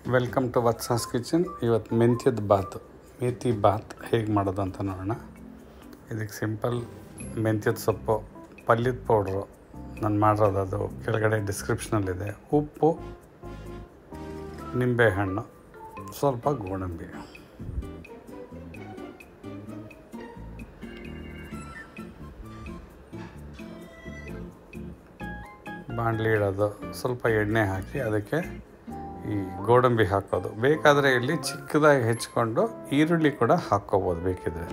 welcome to ವತ್ಸಾಸ್ kitchen ಇವತ್ತು ಮೆಂತ್ಯದ ಬಾತ್ ಮೇಥಿ ಬಾತ್ ಹೇಗೆ ಮಾಡೋದು ಅಂತ ನೋಡೋಣ ಇದಕ್ಕೆ ಸಿಂಪಲ್ ಮೆಂತ್ಯದ ಸೊಪ್ಪು ಪಲ್ಯದ ಪೌಡ್ರು ನಾನು ಮಾಡಿರೋದು ಅದು ಕೆಳಗಡೆ ಡಿಸ್ಕ್ರಿಪ್ಷನಲ್ಲಿದೆ ಉಪ್ಪು ನಿಂಬೆಹಣ್ಣು ಸ್ವಲ್ಪ ಗೋಡಂಬಿ ಬಾಣಲಿ ಇಡೋದು ಸ್ವಲ್ಪ ಎಣ್ಣೆ ಹಾಕಿ ಅದಕ್ಕೆ ಈ ಗೋಡಂಬಿ ಹಾಕೋದು ಬೇಕಾದರೆ ಇಲ್ಲಿ ಚಿಕ್ಕದಾಗಿ ಹೆಚ್ಕೊಂಡು ಈರುಳ್ಳಿ ಕೂಡ ಹಾಕ್ಕೋಬೋದು ಬೇಕಿದ್ರೆ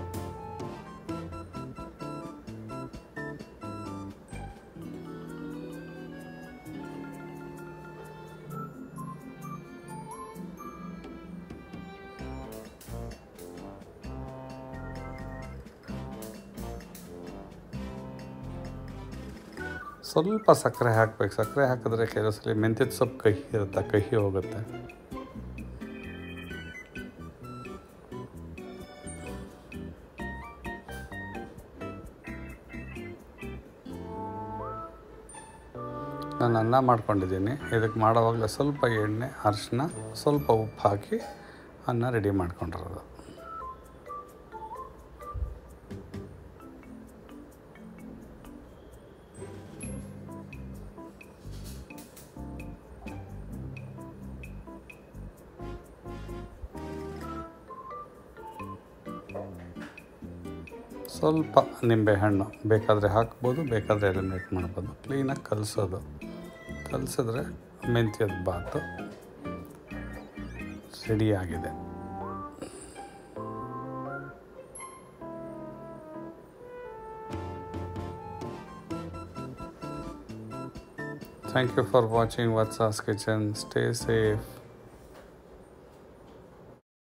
ಸ್ವಲ್ಪ ಸಕ್ಕರೆ ಹಾಕ್ಬೇಕು ಸಕ್ಕರೆ ಹಾಕಿದ್ರೆ ಕೆಲವು ಸಲ ಮೆಂತ್ಯದ ಸೊಪ್ಪು ಕಹಿ ಇರುತ್ತೆ ಕಹಿ ಹೋಗುತ್ತೆ ನಾನು ಅನ್ನ ಮಾಡ್ಕೊಂಡಿದ್ದೀನಿ ಇದಕ್ಕೆ ಮಾಡೋವಾಗಲೇ ಸ್ವಲ್ಪ ಎಣ್ಣೆ ಅರಿಶಿನ ಸ್ವಲ್ಪ ಉಪ್ಪು ಹಾಕಿ ಅನ್ನ ರೆಡಿ ಮಾಡ್ಕೊಂಡಿರೋದು ಸ್ವಲ್ಪ ನಿಂಬೆಹಣ್ಣು ಬೇಕಾದರೆ ಹಾಕ್ಬೋದು ಬೇಕಾದರೆ ಎಲಿಮಿನೇಟ್ ಮಾಡ್ಬೋದು ಕ್ಲೀನಾಗಿ ಕಲಿಸೋದು ಕಲಿಸಿದ್ರೆ ಮೆಂತ್ಯದ ಬಾತು ರೆಡಿಯಾಗಿದೆ thank you for watching Vatsa's kitchen stay safe